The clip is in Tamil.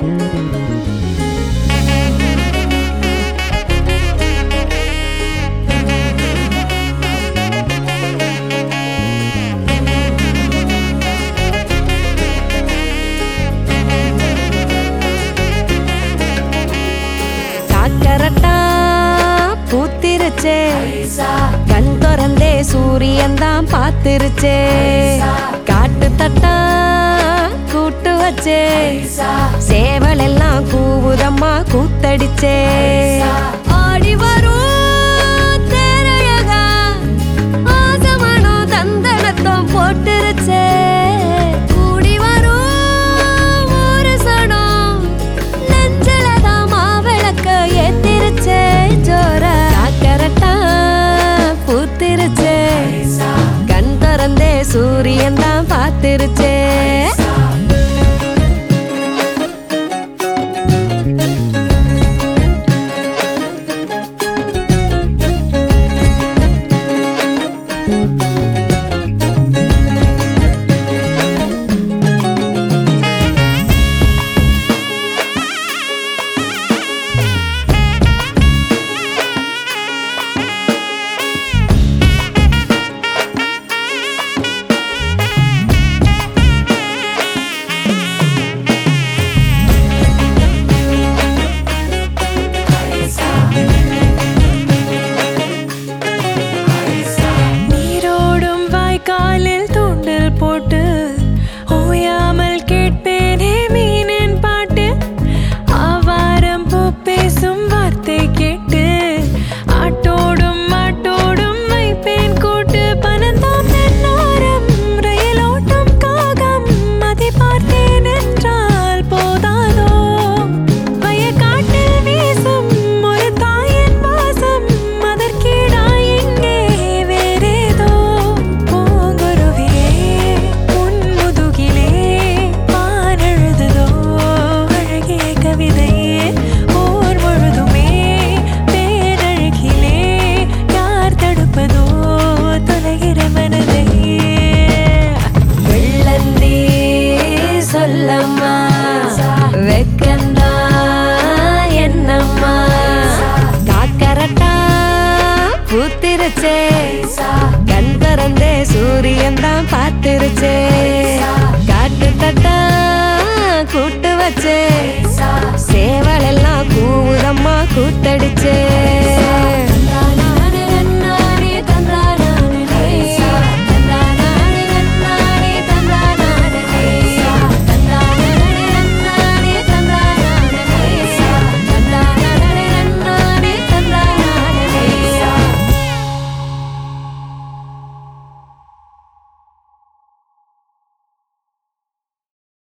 காக்கரட்டா பூத்திருச்சே கண் திறந்தே சூரியன் தான் பார்த்திருச்சே காட்டு தட்டா கூட்டு வச்சே சேவல் எல்லாம் கூவுதம்மா கூத்தடிச்சே ஆடி வரும் தேரையகா ஆசமனம் தந்தனத்தம் போட்டுருச்சே கூடி வரும் ஒரு சனம் நெஞ்சிலதான் மாவிளக்க ஏத்திருச்சே ஜோர காக்கரட்டா பூத்திருச்சே கண் திறந்தே சூரியன் தான் பார்த்திருச்சே நீரோடும் வாய்க்காலில் தூண்டில் போட்டு ஓயாமல் கேட்பேனே மீனின் பாட்டு ஆவாரம் பூ பேசும் வார்த்தை கேட்டு ஆட்டோடும் மாட்டோடும் வைப்பேன் கூட்டு பனந்தாம் தென்னோரம் ரயிலோட்டம் காகம் அதை பார்த்தேன் என்றால் போதாதோ வயக்காட்டில் வீசும் ஒரு தாயின் வாசம் அதற்கீடாய் இங்கே வேறேதோ பூங்குருவியே உன் முதுகிலே வானெழுதுதோ அழகிய கவிதையே ஓர் முழுதுமே பேரழகிலே யார் தடுப்பதோ தொலைகிற மனதையே வெள்ளந்தி சொல்லம்மா வெக்கந்தா என்னம்மா காக்கரட்டா பூத்திருச்சே கண் திறந்தே சூரியன் தான்